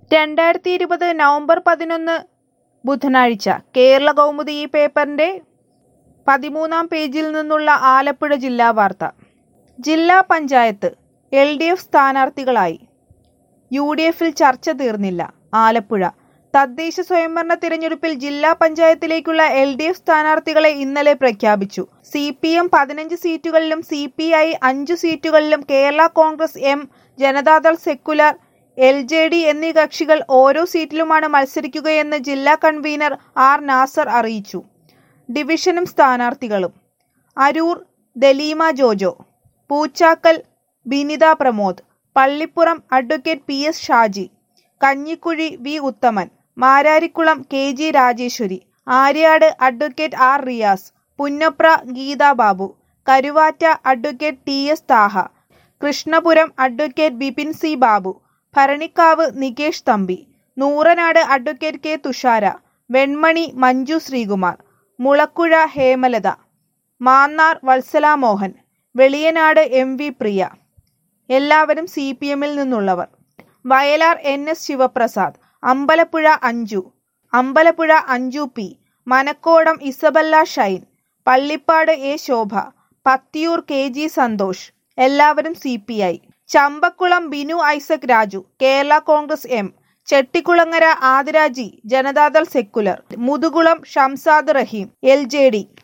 രണ്ടായിരത്തി ഇരുപത് നവംബർ പതിനൊന്ന് ബുധനാഴ്ച കേരള കൗമുദി ഈ പേപ്പറിന്റെ പതിമൂന്നാം പേജിൽ നിന്നുള്ള ആലപ്പുഴ ജില്ലാ വാർത്ത ജില്ലാ പഞ്ചായത്ത് എൽ ഡി എഫ് സ്ഥാനാർത്ഥികളായി യു ഡി എഫിൽ ചർച്ച തീർന്നില്ല ആലപ്പുഴ തദ്ദേശ സ്വയംഭരണ തിരഞ്ഞെടുപ്പിൽ ജില്ലാ പഞ്ചായത്തിലേക്കുള്ള എൽ ഡി എഫ് സ്ഥാനാർത്ഥികളെ ഇന്നലെ പ്രഖ്യാപിച്ചു സി പി എം പതിനഞ്ച് സീറ്റുകളിലും സി പി ഐ അഞ്ചു സീറ്റുകളിലും Kerala Congress M Janata Dal secular L J D എന്നീ കക്ഷികൾ ഓരോ സീറ്റിലുമാണ് മത്സരിക്കുകയെന്ന് ജില്ലാ കൺവീനർ ആർ നാസർ അറിയിച്ചു ഡിവിഷനും സ്ഥാനാർത്ഥികളും Aroor Daleema Jojo Poochakkal Binitha Pramod Pallippuram advocate P S Shaji Kanjikuzhi V Uthaman Mararikulam K G Rajeswari Aryad advocate R Riyas Punnapra Geetha Babu Karuvatta advocate T S Thaha Krishnapuram advocate Bipin C Babu Bharanikkavu Nikesh Thampi Nooranad advocate K Thushara Venmani Manju Sreekumar Mulakuzha Hemalatha Mannar Vatsala Mohan Veliyanad M V Priya എല്ലാവരും സി പി എമ്മിൽ നിന്നുള്ളവർ Vayalar N S Sivaprasad Ambalappuzha Anju Ambalappuzha Anju P Manakkodam Isabella Shine Pallippad A Shobha Pathiyoor K G Santhosh എല്ലാവരും C P I Champakulam Binu Isaac Raju Kerala Congress M Chettikulangara Adiraji Janata Dal secular Muthukulam Shamsad Rahim L J D